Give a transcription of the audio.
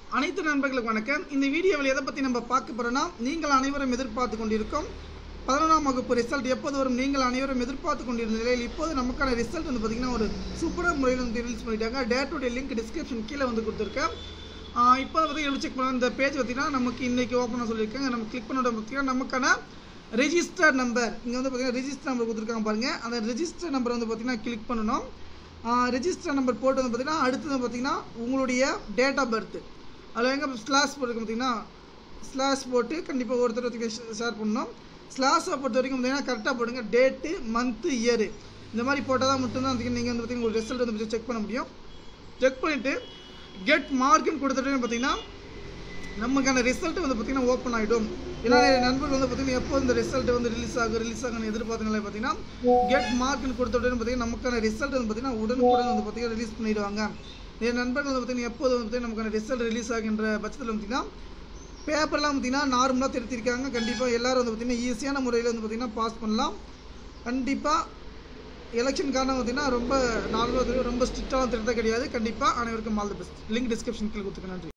அனைத்து நண்பர்களுக்கு வணக்கம் இந்த வீடியோவில் எதை பற்றி நம்ம பார்க்க போகிறோன்னா நீங்கள் அனைவரும் எதிர்பார்த்து கொண்டிருக்கும் பதினொன்றாம் வகுப்பு ரிசல்ட் எப்போது வரும் நீங்கள் அனைவரும் எதிர்பார்த்து கொண்டிருந்த நிலையில் இப்போது நமக்கான ரிசல்ட் வந்து பார்த்திங்கன்னா ஒரு சூப்பரான முறையில் வந்து ரிலீஸ் பண்ணிட்டாங்க டேட்டோடைய லிங்க் டிஸ்கிரிப்ஷன் கீழே வந்து கொடுத்துருக்கேன் ஆஹ் இப்போ பார்த்தீங்கன்னா செக் பண்ண இந்த பேஜ் பார்த்தீங்கன்னா நமக்கு இன்றைக்கி ஓப்பனாக சொல்லியிருக்காங்க நம்ம கிளிக் பண்ணோட பார்த்தீங்கன்னா நமக்கான ரெஜிஸ்டர் நம்பர் இங்கே வந்து பார்த்தீங்கன்னா ரெஜிஸ்டர் நம்பர் கொடுத்துருக்காங்க பாருங்கள் அந்த ரெஜிஸ்டர் நம்பர் வந்து பார்த்தீங்கன்னா கிளிக் பண்ணணும் ரெஜிஸ்டர் நம்பர் போட்டு வந்து பார்த்தீங்கன்னா அடுத்தது பார்த்தீங்கன்னா உங்களுடைய டேட் ஆஃப் பர்த் அதில் எங்கே ஸ்லாஷ் போட்டுருக்கு பார்த்தீங்கன்னா ஸ்லாஷ் போட்டு கண்டிப்பாக ஒருத்தர் ஒருத்தருக்கு ஷேர் பண்ணணும் ஸ்லாஷை பொறுத்த வரைக்கும் பார்த்தீங்கன்னா கரெக்டாக போடுங்க டேட்டு மந்த்து இயரு இந்த மாதிரி போட்டால் தான் மட்டும்தான் வந்து நீங்கள் வந்து பார்த்தீங்கன்னா உங்களுக்கு ரிசல்ட் வந்து செக் பண்ண முடியும் செக் பண்ணிவிட்டு கெட் மார்க்குன்னு கொடுத்துட்டு பார்த்தீங்கன்னா நமக்கான ரிசல்ட் வந்து பார்த்தீங்கன்னா ஓப்பன் ஆகிடும் ஏன்னா நிறைய நண்பர்கள் வந்து பார்த்தீங்கன்னா எப்போ இந்த ரிசல்ட் வந்து ரிலீஸ் ஆகும் ரிலீஸ் ஆகும்னு எதிர்பார்த்தனால பார்த்தீங்கன்னா கெட் மார்க்னு கொடுத்த உடனே பார்த்தீங்கன்னா நமக்கான ரிசல்ட் வந்து பார்த்தீங்கன்னா உடனுக்குடன் வந்து பார்த்தீங்கன்னா ரிலீஸ் பண்ணிடுவாங்க நிறைய நண்பர்கள் வந்து பார்த்தீங்கன்னா எப்போது வந்து பார்த்தீங்கன்னா நமக்கான ரிசல்ட் ரிலீஸ் ஆகின்ற பட்சத்தில் பார்த்தீங்கன்னா பேப்பர்லாம் பார்த்தீங்கன்னா நார்மலாக திருத்திருக்காங்க கண்டிப்பாக எல்லாரும் வந்து பார்த்தீங்கன்னா ஈஸியான முறையில் வந்து பார்த்தீங்கன்னா பாஸ் பண்ணலாம் கண்டிப்பாக எலெக்ஷன் காரணம் பார்த்தீங்கன்னா ரொம்ப நார்மலாக ரொம்ப ஸ்ட்ரிக்டான திருத்தம் கிடையாது கண்டிப்பாக அனைவருக்கும் all the best link description கீழே கொடுத்துருக்கேன் நன்றி